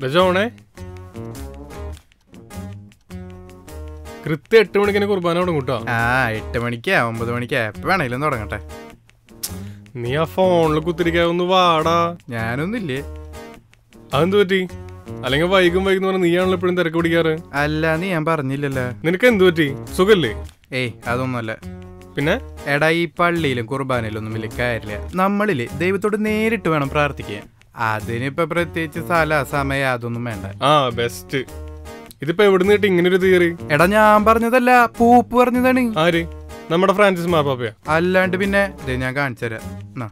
രജോണേ കൃത്യം എട്ട് മണിക്ക് തന്നെ കുർബാന തുടങ്ങും കേട്ടോ ആ എട്ട് മണിക്കാ ഒമ്പത് മണിക്കാ എപ്പോ വേണേലും തുടങ്ങട്ടെ നീ ആ ഫോണിൽ കുത്തിരിക്കാവുന്ന വാടാ ഞാനൊന്നുമില്ലേ അതെന്ത് പറ്റി അല്ലെങ്കിൽ വൈകും വൈകും പറഞ്ഞാൽ നീയാണല്ലോ എപ്പോഴും തിരക്ക് പിടിക്കാറ് അല്ല നീ ഞാൻ പറഞ്ഞില്ലല്ലോ നിനക്ക് എന്ത് പറ്റി സുഖല്ലേ ഏയ് അതൊന്നുമല്ല പിന്നെ എടാ ഈ പള്ളിയിലും കുർബാനയിലും ഒന്നും വലിയ കാര്യമില്ല നമ്മളില് ദൈവത്തോട് നേരിട്ട് വേണം പ്രാർത്ഥിക്കാൻ അതിനിപ്പോ പ്രത്യേകിച്ച് സ്ഥല സമയം അതൊന്നും വേണ്ട ആ ബെസ്റ്റ് ഇതിപ്പോ എവിടുന്ന് കിട്ടി ഇങ്ങനെ ഒരു തിയറി എടാ ഞാൻ പറഞ്ഞതല്ല പൂപ്പ് പറഞ്ഞതാണ് ആര് നമ്മുടെ ഫ്രാൻസിസ് മാപ്പാപ്പയാ അല്ലാണ്ട് പിന്നെ ദേ ഞാൻ കാണിച്ചു തരാം എന്നാ.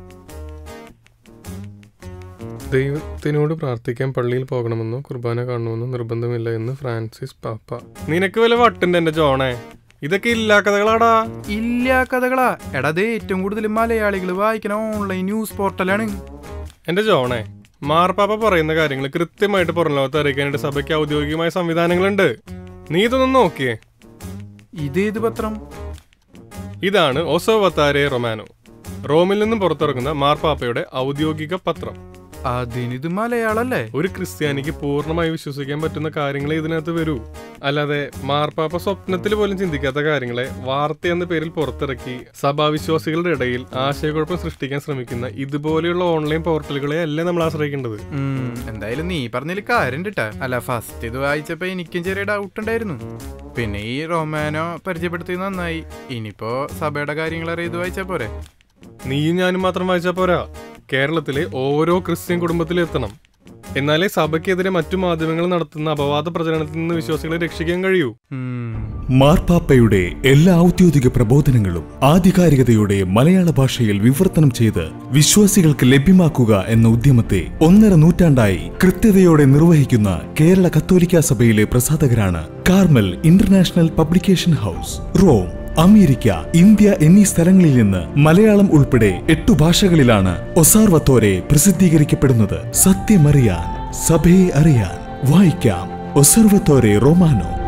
ദൈവത്തിനോട് പ്രാർത്ഥിക്കാൻ പള്ളിയിൽ പോകണമെന്നോ കുർബാന കാണണമെന്നോ നിർബന്ധമില്ല എന്ന് ഫ്രാൻസിസ് പാപ്പ നിനക്ക് വല്ല വട്ടുണ്ട് എന്റെ ജോണേ ഇതൊക്കെ ഇല്ലാ കഥകളാടാ ഇല്ല കഥകളാ എടാ അത് ഏറ്റവും കൂടുതൽ മലയാളികൾ വായിക്കണ ഓൺലൈൻ ന്യൂസ് പോർട്ടലാണ് എന്റെ ജോണേ മാർപ്പാപ്പ പറയുന്ന കാര്യങ്ങൾ കൃത്യമായിട്ട് പുറം ലോകത്ത് അറിയിക്കാനായിട്ട് സഭയ്ക്ക് ഔദ്യോഗികമായ സംവിധാനങ്ങളുണ്ട് നീ ഇതൊന്നും നോക്കിയേ ഇതേത് പത്രം ഇതാണ് ഒസോവത്താരെ റൊമാനോ റോമിൽ നിന്നും പുറത്തിറങ്ങുന്ന മാർപ്പാപ്പയുടെ ഔദ്യോഗിക പത്രം അതിനിത് മലയാളല്ലേ ഒരു ക്രിസ്ത്യാനിക്ക് പൂർണ്ണമായി വിശ്വസിക്കാൻ പറ്റുന്ന കാര്യങ്ങളെ ഇതിനകത്ത് വരൂ അല്ലാതെ മാർപ്പാപ്പ സ്വപ്നത്തിൽ പോലും ചിന്തിക്കാത്ത കാര്യങ്ങളെ വാർത്ത എന്ന പേരിൽ പുറത്തിറക്കി സഭാവിശ്വാസികളുടെ ഇടയിൽ ആശയക്കുഴപ്പം സൃഷ്ടിക്കാൻ ശ്രമിക്കുന്ന ഇതുപോലെയുള്ള ഓൺലൈൻ പോർട്ടലുകളെ അല്ല നമ്മൾ ആശ്രയിക്കേണ്ടത് ഉം, എന്തായാലും നീ പറഞ്ഞതിൽ കാര്യം കിട്ടാ അല്ല ഫസ്റ്റ് ഇത് വായിച്ചപ്പോ എനിക്കും ചെറിയ ഡൗട്ട് ഉണ്ടായിരുന്നു പിന്നെ ഈ റൊമാനോ പരിചയപ്പെടുത്തി നന്നായി ഇനിയിപ്പോ സഭയുടെ കാര്യങ്ങൾ അറിയത് വായിച്ചാ പോരെ നീയും ഞാനും മാത്രം വായിച്ചാൽ പോരാ കേരളത്തിലെ ഓരോ ക്രിസ്ത്യൻ കുടുംബത്തിലും എത്തണം എന്നാലേ സഭയ്ക്കെതിരെ മറ്റു മാധ്യമങ്ങൾ നടത്തുന്ന അപവാദ പ്രചരണത്തിൽ നിന്ന് വിശ്വാസികളെ രക്ഷിക്കാൻ കഴിയൂ ഉം. മാർപ്പാപ്പയുടെ എല്ലാ ഔദ്യോഗിക പ്രബോധനങ്ങളും ആധികാരികതയോടെ മലയാള ഭാഷയിൽ വിവർത്തനം ചെയ്ത് വിശ്വാസികൾക്ക് ലഭ്യമാക്കുക എന്ന ഉദ്യമത്തെ ഒന്നര നൂറ്റാണ്ടായി കൃത്യതയോടെ നിർവഹിക്കുന്ന കേരള കത്തോലിക്ക സഭയിലെ പ്രസാധകരാണ് Carmel international publication house Rome America India എന്നീ സ്ഥലങ്ങളിൽ നിന്ന് മലയാളം ഉൾപ്പെടെ എട്ടു ഭാഷകളിലാണ് ഒസാർവത്തോരെ പ്രസിദ്ധീകരിക്കപ്പെടുന്നത് സത്യമറിയാൻ സഭയെ അറിയാൻ വായിക്കാം ഒസർവത്തോരെ റൊമാനോ